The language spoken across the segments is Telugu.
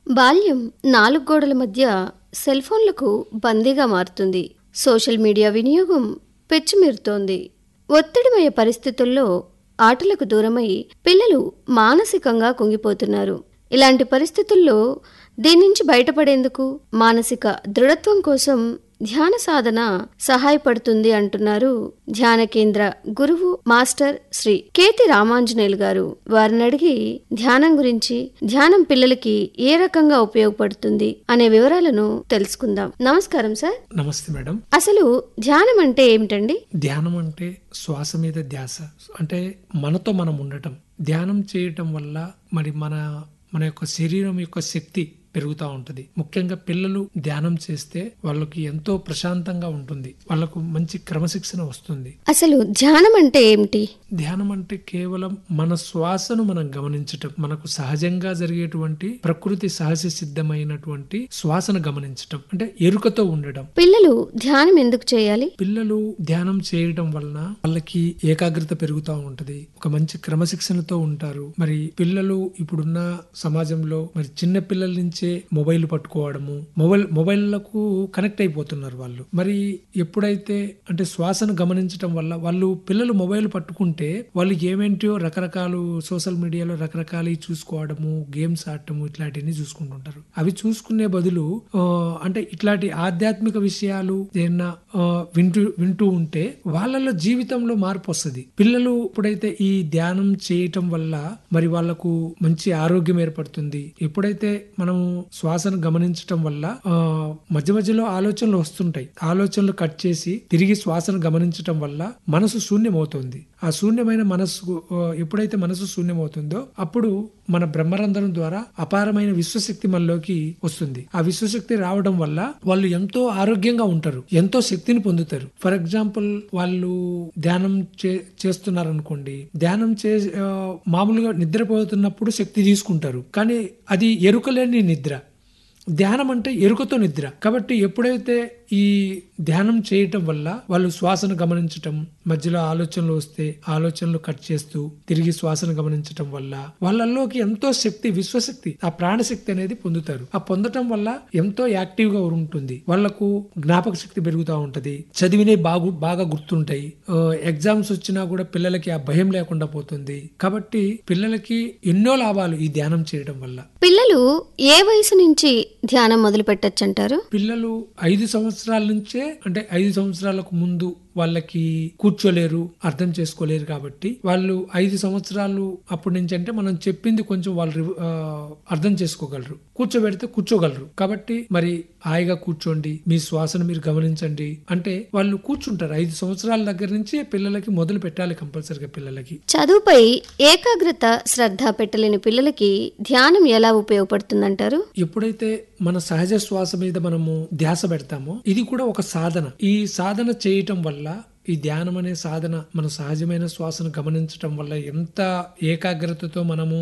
బాల్యం నాలుగు గోడల మధ్య సెల్ ఫోన్లకు బందీగా మారుతుంది సోషల్ మీడియా వినియోగం పెచ్చుమీరుతోంది ఒత్తిడిమయ పరిస్థితుల్లో ఆటలకు దూరమై పిల్లలు మానసికంగా కుంగిపోతున్నారు ఇలాంటి పరిస్థితుల్లో దీని నుంచి బయటపడేందుకు మానసిక దృఢత్వం కోసం ధ్యాన సాధన సహాయపడుతుంది అంటున్నారు ధ్యాన కేంద్ర గురువు మాస్టర్ శ్రీ కేతి రామాంజనేయులు గారు వారిని అడిగి ధ్యానం గురించి ధ్యానం పిల్లలకి ఏ రకంగా ఉపయోగపడుతుంది అనే వివరాలను తెలుసుకుందాం నమస్కారం సార్ నమస్తే మేడం అసలు ధ్యానం అంటే ఏమిటండి ధ్యానం అంటే శ్వాస మీద ధ్యాస అంటే మనతో మనం ఉండటం ధ్యానం చేయటం వల్ల మరి మన మన యొక్క శరీరం యొక్క శక్తి పెరుగుతూ ఉంటుంది ముఖ్యంగా పిల్లలు ధ్యానం చేస్తే వాళ్ళకి ఎంతో ప్రశాంతంగా ఉంటుంది వాళ్ళకు మంచి క్రమశిక్షణ వస్తుంది అసలు ధ్యానం అంటే ఏమిటి ధ్యానం అంటే కేవలం మన శ్వాసను మనం గమనించటం మనకు సహజంగా జరిగేటువంటి ప్రకృతి సహజ సిద్ధమైనటువంటి శ్వాసను గమనించటం అంటే ఎరుకతో ఉండడం పిల్లలు ధ్యానం ఎందుకు చేయాలి పిల్లలు ధ్యానం చేయడం వలన వాళ్ళకి ఏకాగ్రత పెరుగుతూ ఉంటది ఒక మంచి క్రమశిక్షణతో ఉంటారు మరి పిల్లలు ఇప్పుడున్న సమాజంలో మరి చిన్న పిల్లల నుంచే మొబైల్ పట్టుకోవడము మొబైల్ మొబైల్లకు కనెక్ట్ అయిపోతున్నారు వాళ్ళు మరి ఎప్పుడైతే అంటే శ్వాసను గమనించడం వల్ల వాళ్ళు పిల్లలు మొబైల్ పట్టుకుంటే వాళ్ళు ఏమేంటో రకరకాలు సోషల్ మీడియాలో రకరకాలు చూసుకోవడము గేమ్స్ ఆడటము ఇట్లాంటివన్నీ చూసుకుంటుంటారు అవి చూసుకునే బదులు ఆ, అంటే ఇట్లాంటి ఆధ్యాత్మిక విషయాలు ఏదైనా ఆ, వింటూ వింటూ ఉంటే వాళ్ళలో జీవితంలో మార్పు వస్తుంది పిల్లలు ఎప్పుడైతే ఈ ధ్యానం చేయటం వల్ల మరి వాళ్ళకు మంచి ఆరోగ్యం ఏర్పడుతుంది ఎప్పుడైతే మనం శ్వాసను గమనించటం వల్ల ఆ, మధ్య మధ్యలో ఆలోచనలు వస్తుంటాయి ఆలోచనలు కట్ చేసి తిరిగి శ్వాసను గమనించటం వల్ల మనసు శూన్యమవుతుంది ఆ శూన్యమైన మనసు ఆ, ఎప్పుడైతే మనసు శూన్యమవుతుందో అప్పుడు మన బ్రహ్మరంధ్రం ద్వారా అపారమైన విశ్వశక్తి మనలోకి వస్తుంది ఆ విశ్వశక్తి రావడం వల్ల వాళ్ళు ఎంతో ఆరోగ్యంగా ఉంటారు ఎంతో శక్తిని పొందుతారు ఫర్ ఎగ్జాంపుల్ వాళ్ళు ధ్యానం చే చేస్తున్నారు అనుకోండి ధ్యానం చే ఆ, మామూలుగా నిద్రపోతున్నప్పుడు శక్తి తీసుకుంటారు కానీ అది ఎరుకలేని నిద్ర ధ్యానం అంటే ఎరుకతో నిద్ర కాబట్టి ఎప్పుడైతే ఈ ధ్యానం చేయటం వల్ల వాళ్ళు శ్వాసను గమనించటం మధ్యలో ఆలోచనలు వస్తే ఆలోచనలు కట్ చేస్తూ తిరిగి శ్వాసను గమనించటం వల్ల వాళ్ళలోకి ఎంతో శక్తి విశ్వశక్తి ఆ ప్రాణశక్తి అనేది పొందుతారు ఆ పొందటం వల్ల ఎంతో యాక్టివ్ గా ఉంటుంది వాళ్ళకు జ్ఞాపక శక్తి పెరుగుతూ ఉంటది చదివినే బాగు బాగా గుర్తుంటాయి ఆ, ఎగ్జామ్స్ వచ్చినా కూడా పిల్లలకి ఆ భయం లేకుండా పోతుంది కాబట్టి పిల్లలకి ఎన్నో లాభాలు ఈ ధ్యానం చేయడం వల్ల పిల్లలు ఏ వయసు నుంచి ధ్యానం మొదలు పెట్టచ్చంటారు పిల్లలు ఐదు సంవత్సరాల నుంచే అంటే ఐదు సంవత్సరాలకు ముందు వాళ్ళకి కూర్చోలేరు అర్థం చేసుకోలేరు కాబట్టి వాళ్ళు ఐదు సంవత్సరాలు అప్పటి నుంచి అంటే మనం చెప్పింది కొంచెం వాళ్ళు రివ- ఆ, అర్థం చేసుకోగలరు కూర్చోబెడితే కూర్చోగలరు కాబట్టి మరి హాయిగా కూర్చోండి మీ శ్వాసను మీరు గమనించండి అంటే వాళ్ళు కూర్చుంటారు ఐదు సంవత్సరాల దగ్గర నుంచి పిల్లలకి మొదలు పెట్టాలి కంపల్సరిగా పిల్లలకి చదువుపై ఏకాగ్రత శ్రద్ధ పెట్టలేని పిల్లలకి ధ్యానం ఎలా ఉపయోగపడుతుందంటారు ఎప్పుడైతే మన సహజ శ్వాస మీద మనము ధ్యాస పెడతామో ఇది కూడా ఒక సాధన ఈ సాధన చేయటం వల్ల ఈ ధ్యానం అనే సాధన మన సహజమైన శ్వాసను గమనించటం వల్ల ఎంత ఏకాగ్రతతో మనము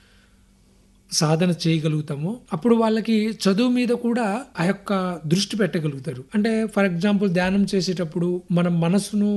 సాధన చేయగలుగుతామో అప్పుడు వాళ్ళకి చదువు మీద కూడా ఆ యొక్క దృష్టి పెట్టగలుగుతారు అంటే ఫర్ ఎగ్జాంపుల్ ధ్యానం చేసేటప్పుడు మన మనసును